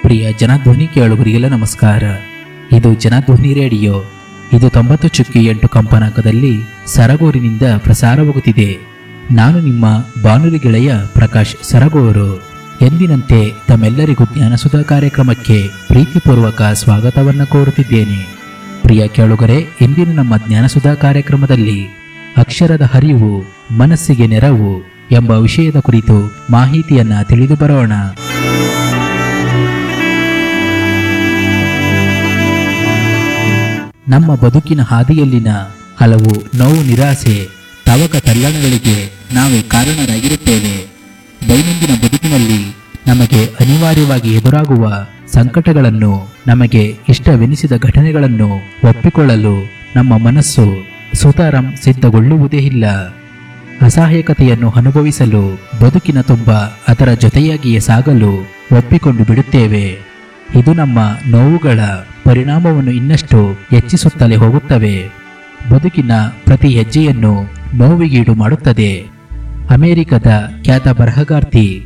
ಪ್ರಿಯ ಜನಧ್ವನಿ ಕೇಳುಗರಿಗೆಲ್ಲ ನಮಸ್ಕಾರ ಇದು ಜನಧ್ವನಿ ರೇಡಿಯೋ ಇದು ತೊಂಬತ್ತು ಚುಕ್ಕಿ ಎಂಟು ಕಂಪನಾಂಕದಲ್ಲಿ ಸರಗೂರಿನಿಂದ ಪ್ರಸಾರವಾಗುತ್ತಿದೆ ನಾನು ನಿಮ್ಮ ಬಾನುಲಿ ಗೆಳೆಯ ಪ್ರಕಾಶ್ ಸರಗೂರು ಎಂದಿನಂತೆ ತಮ್ಮೆಲ್ಲರಿಗೂ ಜ್ಞಾನಸುಧಾ ಕಾರ್ಯಕ್ರಮಕ್ಕೆ ಪ್ರೀತಿಪೂರ್ವಕ ಸ್ವಾಗತವನ್ನು ಕೋರುತ್ತಿದ್ದೇನೆ ಪ್ರಿಯ ಕೇಳುಗರೆ ಇಂದಿನ ನಮ್ಮ ಜ್ಞಾನಸುಧಾ ಕಾರ್ಯಕ್ರಮದಲ್ಲಿ ಅಕ್ಷರದ ಹರಿವು ಮನಸ್ಸಿಗೆ ನೆರವು ಎಂಬ ವಿಷಯದ ಕುರಿತು ಮಾಹಿತಿಯನ್ನ ತಿಳಿದು ಬರೋಣ ನಮ್ಮ ಬದುಕಿನ ಹಾದಿಯಲ್ಲಿನ ಹಲವು ನೋವು ನಿರಾಸೆ ತವಕ ತಲ್ಲಣಗಳಿಗೆ ನಾವೇ ಕಾರಣರಾಗಿರುತ್ತೇವೆ ದೈನಂದಿನ ಬದುಕಿನಲ್ಲಿ ನಮಗೆ ಅನಿವಾರ್ಯವಾಗಿ ಎದುರಾಗುವ ಸಂಕಟಗಳನ್ನು ನಮಗೆ ಇಷ್ಟವೆನಿಸಿದ ಘಟನೆಗಳನ್ನು ಒಪ್ಪಿಕೊಳ್ಳಲು ನಮ್ಮ ಮನಸ್ಸು ಸುತಾರಂ ಸಿದ್ಧಗೊಳ್ಳುವುದೇ ಇಲ್ಲ ಅಸಹಾಯಕತೆಯನ್ನು ಅನುಭವಿಸಲು ಬದುಕಿನ ತುಂಬ ಅದರ ಜೊತೆಯಾಗಿಯೇ ಸಾಗಲು ಒಪ್ಪಿಕೊಂಡು ಬಿಡುತ್ತೇವೆ ಇದು ನಮ್ಮ ನೋವುಗಳ ಪರಿಣಾಮವನ್ನು ಇನ್ನಷ್ಟು ಹೆಚ್ಚಿಸುತ್ತಲೇ ಹೋಗುತ್ತವೆ ಬದುಕಿನ ಪ್ರತಿ ಹೆಜ್ಜೆಯನ್ನು ನೋವಿಗೀಡು ಮಾಡುತ್ತದೆ ಅಮೆರಿಕದ ಖ್ಯಾತ ಬರಹಗಾರ್ತಿ